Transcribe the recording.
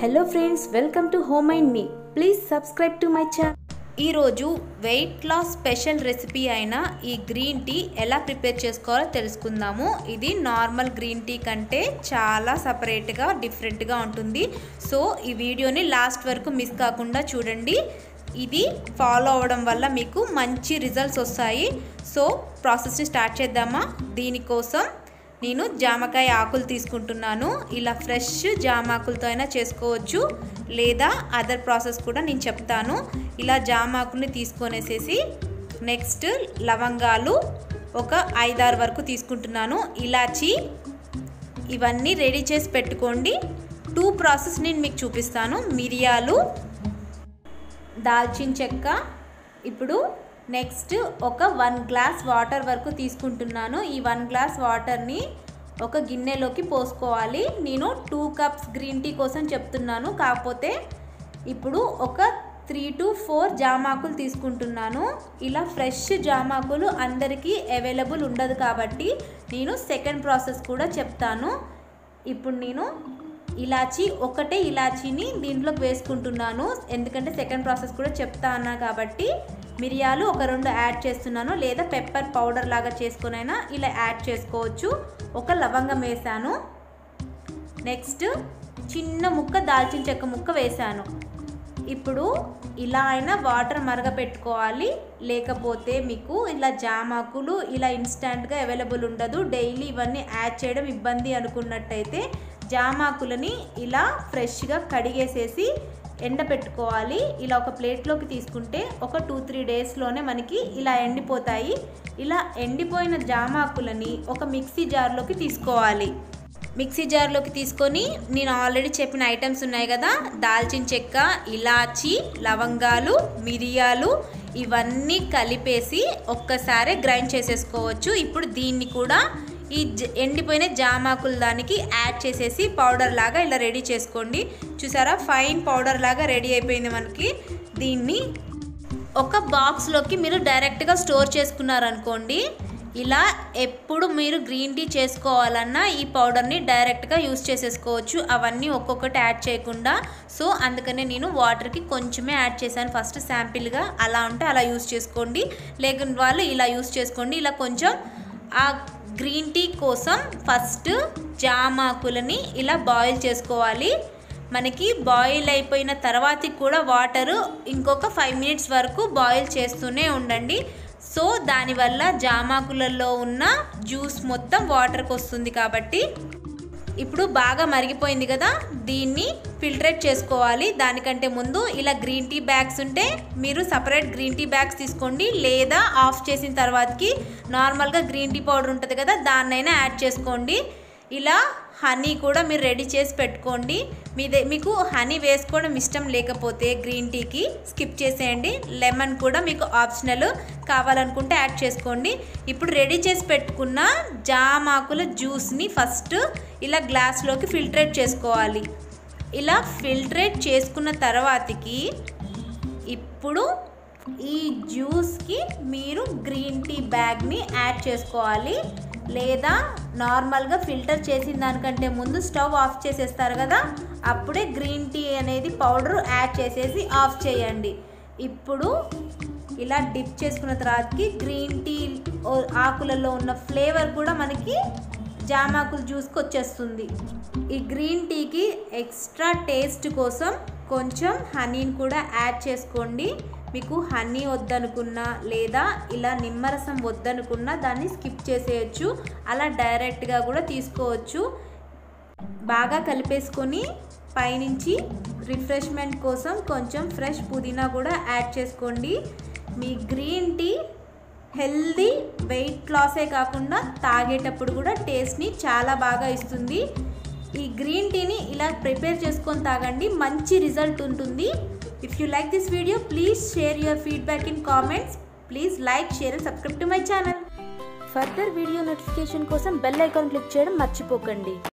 hello friends welcome to home and me please subscribe to my channel ఈరోజు weight loss special recipe అయిన ఈ green tea ఎలా prepare చేసుకోవాలో తెలుసుకుందాము ఇది నార్మల్ గ్రీన్ టీ కంటే చాలా సపరేట్గా డిఫరెంట్గా ఉంటుంది సో ఈ వీడియోని లాస్ట్ వరకు మిస్ కాకుండా చూడండి ఇది ఫాలో అవ్వడం వల్ల మీకు మంచి రిజల్ట్స్ వస్తాయి సో ప్రాసెస్ని స్టార్ట్ చేద్దామా దీనికోసం నేను జామకాయ ఆకులు తీసుకుంటున్నాను ఇలా ఫ్రెష్ జామ ఆకులతో అయినా చేసుకోవచ్చు లేదా అదర్ ప్రాసెస్ కూడా నేను చెప్తాను ఇలా జామ ఆకుల్ని తీసుకొనేసేసి నెక్స్ట్ లవంగాలు ఒక ఐదారు వరకు తీసుకుంటున్నాను ఇలాచి ఇవన్నీ రెడీ చేసి పెట్టుకోండి టూ ప్రాసెస్ నేను మీకు చూపిస్తాను మిరియాలు దాల్చిన చెక్క ఇప్పుడు నెక్స్ట్ ఒక వన్ గ్లాస్ వాటర్ వరకు తీసుకుంటున్నాను ఈ వన్ గ్లాస్ వాటర్ని ఒక గిన్నెలోకి పోసుకోవాలి నేను టూ కప్స్ గ్రీన్ టీ కోసం చెప్తున్నాను కాకపోతే ఇప్పుడు ఒక త్రీ టు ఫోర్ జామాకులు తీసుకుంటున్నాను ఇలా ఫ్రెష్ జామాకులు అందరికీ అవైలబుల్ ఉండదు కాబట్టి నేను సెకండ్ ప్రాసెస్ కూడా చెప్తాను ఇప్పుడు నేను ఇలాచీ ఒకటే ఇలాచీని దీంట్లోకి వేసుకుంటున్నాను ఎందుకంటే సెకండ్ ప్రాసెస్ కూడా చెప్తా అన్నా కాబట్టి మిరియాలు ఒక రెండు యాడ్ చేస్తున్నాను లేదా పెప్పర్ పౌడర్ లాగా చేసుకునైనా ఇలా యాడ్ చేసుకోవచ్చు ఒక లవంగం వేసాను నెక్స్ట్ చిన్న ముక్క దాల్చిన చెక్క ముక్క వేసాను ఇప్పుడు ఇలా అయినా వాటర్ మరగపెట్టుకోవాలి లేకపోతే మీకు ఇలా జామాకులు ఇలా ఇన్స్టంట్గా అవైలబుల్ ఉండదు డైలీ ఇవన్నీ యాడ్ చేయడం ఇబ్బంది అనుకున్నట్టయితే జామాకులని ఇలా ఫ్రెష్గా కడిగేసేసి ఎండబెట్టుకోవాలి ఇలా ఒక ప్లేట్లోకి తీసుకుంటే ఒక టూ త్రీ డేస్లోనే మనకి ఇలా ఎండిపోతాయి ఇలా ఎండిపోయిన జామాకులని ఒక మిక్సీ జార్లోకి తీసుకోవాలి మిక్సీ జార్లోకి తీసుకొని నేను ఆల్రెడీ చెప్పిన ఐటమ్స్ ఉన్నాయి కదా దాల్చిన చెక్క ఇలాచి లవంగాలు మిరియాలు ఇవన్నీ కలిపేసి ఒక్కసారి గ్రైండ్ చేసేసుకోవచ్చు ఇప్పుడు దీన్ని కూడా ఈ ఎండిపోయిన జామాకులు దానికి యాడ్ చేసేసి పౌడర్ లాగా ఇలా రెడీ చేసుకోండి చూసారా ఫైన్ పౌడర్ లాగా రెడీ అయిపోయింది మనకి దీన్ని ఒక బాక్స్లోకి మీరు డైరెక్ట్గా స్టోర్ చేసుకున్నారనుకోండి ఇలా ఎప్పుడు మీరు గ్రీన్ టీ చేసుకోవాలన్నా ఈ పౌడర్ని డైరెక్ట్గా యూస్ చేసేసుకోవచ్చు అవన్నీ ఒక్కొక్కటి యాడ్ చేయకుండా సో అందుకనే నేను వాటర్కి కొంచెమే యాడ్ చేశాను ఫస్ట్ శాంపిల్గా అలా ఉంటే అలా యూస్ చేసుకోండి లేకున్న వాళ్ళు ఇలా యూస్ చేసుకోండి ఇలా కొంచెం ఆ గ్రీన్ టీ కోసం ఫస్ట్ జామాకులని ఇలా బాయిల్ చేసుకోవాలి మనకి బాయిల్ అయిపోయిన తర్వాతకి కూడా వాటరు ఇంకొక ఫైవ్ మినిట్స్ వరకు బాయిల్ చేస్తూనే ఉండండి సో దానివల్ల జామాకులలో ఉన్న జ్యూస్ మొత్తం వాటర్కి వస్తుంది కాబట్టి ఇప్పుడు బాగా మరిగిపోయింది కదా దీన్ని ఫిల్టరేట్ చేసుకోవాలి దానికంటే ముందు ఇలా గ్రీన్ టీ బ్యాగ్స్ ఉంటే మీరు సపరేట్ గ్రీన్ టీ బ్యాగ్స్ తీసుకోండి లేదా ఆఫ్ చేసిన తర్వాతకి నార్మల్గా గ్రీన్ టీ పౌడర్ ఉంటుంది కదా దాన్నైనా యాడ్ చేసుకోండి ఇలా హనీ కూడా మీరు రెడీ చేసి పెట్టుకోండి మీదే మీకు హనీ వేసుకోవడం ఇష్టం లేకపోతే గ్రీన్ టీకి స్కిప్ చేసేయండి లెమన్ కూడా మీకు ఆప్షనల్ కావాలనుకుంటే యాడ్ చేసుకోండి ఇప్పుడు రెడీ చేసి పెట్టుకున్న జామాకుల జ్యూస్ని ఫస్ట్ ఇలా గ్లాస్లోకి ఫిల్టరేట్ చేసుకోవాలి ఇలా ఫిల్టరేట్ చేసుకున్న తర్వాతకి ఇప్పుడు ఈ జ్యూస్కి మీరు గ్రీన్ టీ బ్యాగ్ని యాడ్ చేసుకోవాలి లేదా నార్మల్గా ఫిల్టర్ చేసిన దానికంటే ముందు స్టవ్ ఆఫ్ చేసేస్తారు కదా అప్పుడే గ్రీన్ టీ అనేది పౌడర్ యాడ్ చేసేసి ఆఫ్ చేయండి ఇప్పుడు ఇలా డిప్ చేసుకున్న తర్వాతకి గ్రీన్ టీ ఆకులలో ఉన్న ఫ్లేవర్ కూడా మనకి జామాకులు జ్యూస్కి వచ్చేస్తుంది ఈ గ్రీన్ టీకి ఎక్స్ట్రా టేస్ట్ కోసం కొంచెం హనీని కూడా యాడ్ చేసుకోండి మీకు హనీ వద్దనుకున్నా లేదా ఇలా నిమ్మరసం వద్దనుకున్నా దాన్ని స్కిప్ చేసేయచ్చు అలా డైరెక్ట్గా కూడా తీసుకోవచ్చు బాగా కలిపేసుకొని పైనుంచి రిఫ్రెష్మెంట్ కోసం కొంచెం ఫ్రెష్ పుదీనా కూడా యాడ్ చేసుకోండి మీ గ్రీన్ టీ హెల్దీ వెయిట్ లాసే కాకుండా తాగేటప్పుడు కూడా టేస్ట్ని చాలా బాగా ఇస్తుంది ఈ గ్రీన్ టీని ఇలా ప్రిపేర్ చేసుకొని తాగండి మంచి రిజల్ట్ ఉంటుంది if you like this video please share your feedback in comments please like share and subscribe to my channel further video notification కోసం బెల్ ఐకాన్ క్లిక్ చేయడం మర్చిపోకండి